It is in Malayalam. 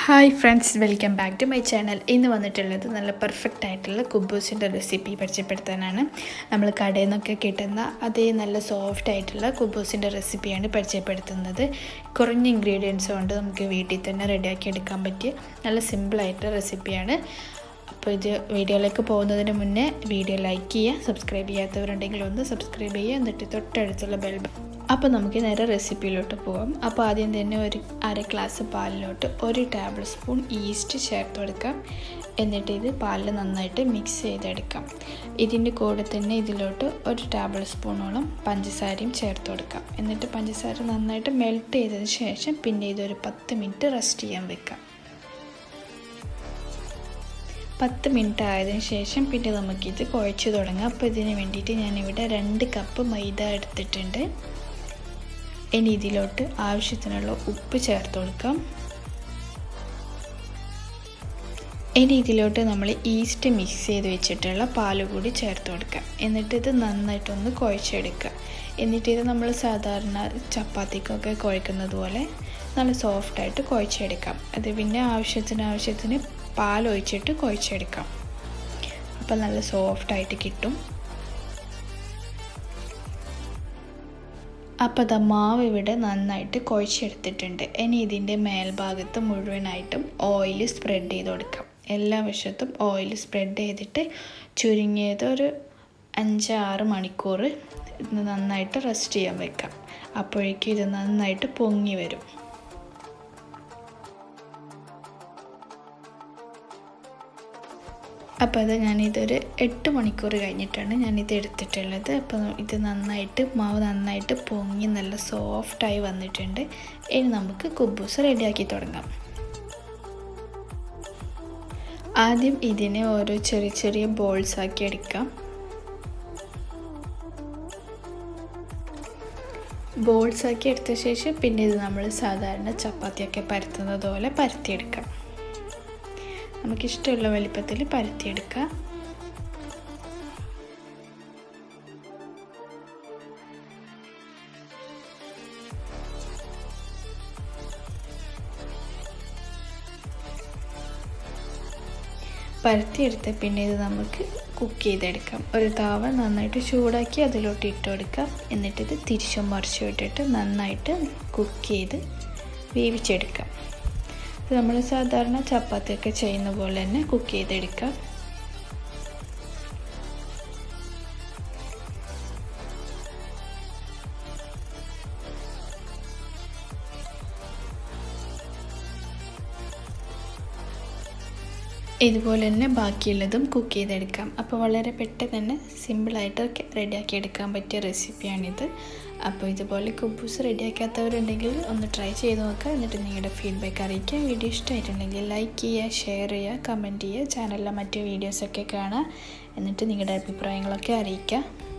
hi friends welcome back to my channel ഇന്ന് വന്നിട്ടുള്ളത് നല്ല പെർഫെക്റ്റ് ആയിട്ടുള്ള കുബൂസിൻ്റെ റെസിപ്പി പരിചയപ്പെടുത്താനാണ് നമ്മൾ കടയിൽ നിന്നൊക്കെ കിട്ടുന്ന അതേ നല്ല സോഫ്റ്റ് ആയിട്ടുള്ള കുബൂസിൻ്റെ റെസിപ്പിയാണ് പരിചയപ്പെടുത്തുന്നത് കുറഞ്ഞ ഇൻഗ്രീഡിയൻസ് കൊണ്ട് നമുക്ക് വീട്ടിൽ തന്നെ റെഡിയാക്കി എടുക്കാൻ പറ്റിയ നല്ല സിമ്പിളായിട്ടുള്ള റെസിപ്പിയാണ് അപ്പോൾ ഇത് വീഡിയോയിലേക്ക് പോകുന്നതിന് മുന്നേ വീഡിയോ ലൈക്ക് ചെയ്യുക സബ്സ്ക്രൈബ് ചെയ്യാത്തവരുണ്ടെങ്കിൽ ഒന്ന് സബ്സ്ക്രൈബ് ചെയ്യുക എന്നിട്ട് തൊട്ടടുത്തുള്ള ബെൽ അപ്പോൾ നമുക്ക് നേരെ റെസിപ്പിയിലോട്ട് പോകാം അപ്പോൾ ആദ്യം തന്നെ ഒരു അര ഗ്ലാസ് പാലിലോട്ട് ഒരു ടേബിൾ സ്പൂൺ ഈസ്റ്റ് ചേർത്ത് കൊടുക്കാം എന്നിട്ട് ഇത് പാലിൽ നന്നായിട്ട് മിക്സ് ചെയ്തെടുക്കാം ഇതിൻ്റെ കൂടെ തന്നെ ഇതിലോട്ട് ഒരു ടേബിൾ സ്പൂണോളം പഞ്ചസാരയും ചേർത്ത് കൊടുക്കാം എന്നിട്ട് പഞ്ചസാര നന്നായിട്ട് മെൽറ്റ് ചെയ്തതിന് ശേഷം പിന്നെ ഇതൊരു പത്ത് മിനിറ്റ് റെസ്റ്റ് ചെയ്യാൻ വെക്കാം പത്ത് മിനിറ്റ് ആയതിനു ശേഷം പിന്നെ നമുക്കിത് കുഴച്ച് തുടങ്ങാം അപ്പോൾ ഇതിന് വേണ്ടിയിട്ട് ഞാനിവിടെ രണ്ട് കപ്പ് മൈദ എടുത്തിട്ടുണ്ട് ഇനി ഇതിലോട്ട് ആവശ്യത്തിനുള്ള ഉപ്പ് ചേർത്ത് കൊടുക്കാം ഇനി ഇതിലോട്ട് നമ്മൾ ഈസ്റ്റ് മിക്സ് ചെയ്ത് വെച്ചിട്ടുള്ള പാൽ കൂടി ചേർത്ത് കൊടുക്കാം എന്നിട്ട് ഇത് നന്നായിട്ടൊന്ന് കുഴച്ചെടുക്കുക എന്നിട്ട് ഇത് നമ്മൾ സാധാരണ ചപ്പാത്തിക്കൊക്കെ കുഴക്കുന്നത് പോലെ നല്ല സോഫ്റ്റായിട്ട് കുഴച്ചെടുക്കാം അത് പിന്നെ ആവശ്യത്തിന് ആവശ്യത്തിന് പാൽ ഒഴിച്ചിട്ട് കുഴച്ചെടുക്കാം അപ്പം നല്ല സോഫ്റ്റായിട്ട് കിട്ടും അപ്പോൾ അത് മാവ് ഇവിടെ നന്നായിട്ട് കുഴച്ചെടുത്തിട്ടുണ്ട് ഇനി ഇതിൻ്റെ മേൽഭാഗത്ത് മുഴുവനായിട്ടും ഓയിൽ സ്പ്രെഡ് ചെയ്ത് കൊടുക്കാം എല്ലാ വശത്തും ഓയിൽ സ്പ്രെഡ് ചെയ്തിട്ട് ചുരുങ്ങിയത് ഒരു അഞ്ച് ആറ് മണിക്കൂർ ഇത് നന്നായിട്ട് റെസ്റ്റ് ചെയ്യാൻ വെക്കാം അപ്പോഴേക്കും ഇത് നന്നായിട്ട് പൊങ്ങി വരും അപ്പോൾ അത് ഞാനിതൊരു എട്ട് മണിക്കൂർ കഴിഞ്ഞിട്ടാണ് ഞാനിത് എടുത്തിട്ടുള്ളത് അപ്പോൾ ഇത് നന്നായിട്ട് മാവ് നന്നായിട്ട് പൊങ്ങി നല്ല സോഫ്റ്റായി വന്നിട്ടുണ്ട് ഇനി നമുക്ക് കുബൂസ് റെഡിയാക്കി തുടങ്ങാം ആദ്യം ഇതിനെ ഓരോ ചെറിയ ചെറിയ ബോൾസ് ആക്കി എടുക്കാം ബോൾസ് ആക്കി എടുത്ത ശേഷം പിന്നെ ഇത് നമ്മൾ സാധാരണ ചപ്പാത്തിയൊക്കെ പരത്തുന്നത് പോലെ പരത്തിയെടുക്കാം നമുക്കിഷ്ടമുള്ള വലിപ്പത്തിൽ പരത്തിയെടുക്കാം പരത്തിയെടുത്ത് പിന്നെ ഇത് നമുക്ക് കുക്ക് ചെയ്തെടുക്കാം ഒരു താവ നന്നായിട്ട് ചൂടാക്കി അതിലോട്ട് ഇട്ട് കൊടുക്കാം എന്നിട്ടിത് തിരിച്ചും മറിച്ചും ഇട്ടിട്ട് നന്നായിട്ട് കുക്ക് ചെയ്ത് വേവിച്ചെടുക്കാം ഇത് നമ്മൾ സാധാരണ ചപ്പാത്തിയൊക്കെ ചെയ്യുന്ന പോലെ തന്നെ കുക്ക് ചെയ്തെടുക്കാം ഇതുപോലെ തന്നെ ബാക്കിയുള്ളതും കുക്ക് ചെയ്തെടുക്കാം അപ്പോൾ വളരെ പെട്ടെന്ന് തന്നെ സിമ്പിളായിട്ട് റെഡിയാക്കി എടുക്കാൻ പറ്റിയ റെസിപ്പിയാണിത് അപ്പോൾ ഇതുപോലെ കുബൂസ് റെഡിയാക്കാത്തവരുണ്ടെങ്കിൽ ഒന്ന് ട്രൈ ചെയ്ത് നോക്കുക എന്നിട്ട് നിങ്ങളുടെ ഫീഡ്ബാക്ക് അറിയിക്കുക വീഡിയോ ഇഷ്ടമായിട്ടുണ്ടെങ്കിൽ ലൈക്ക് ചെയ്യുക ഷെയർ ചെയ്യുക കമൻറ്റ് ചെയ്യുക ചാനലിലെ മറ്റു വീഡിയോസൊക്കെ കാണുക എന്നിട്ട് നിങ്ങളുടെ അഭിപ്രായങ്ങളൊക്കെ അറിയിക്കുക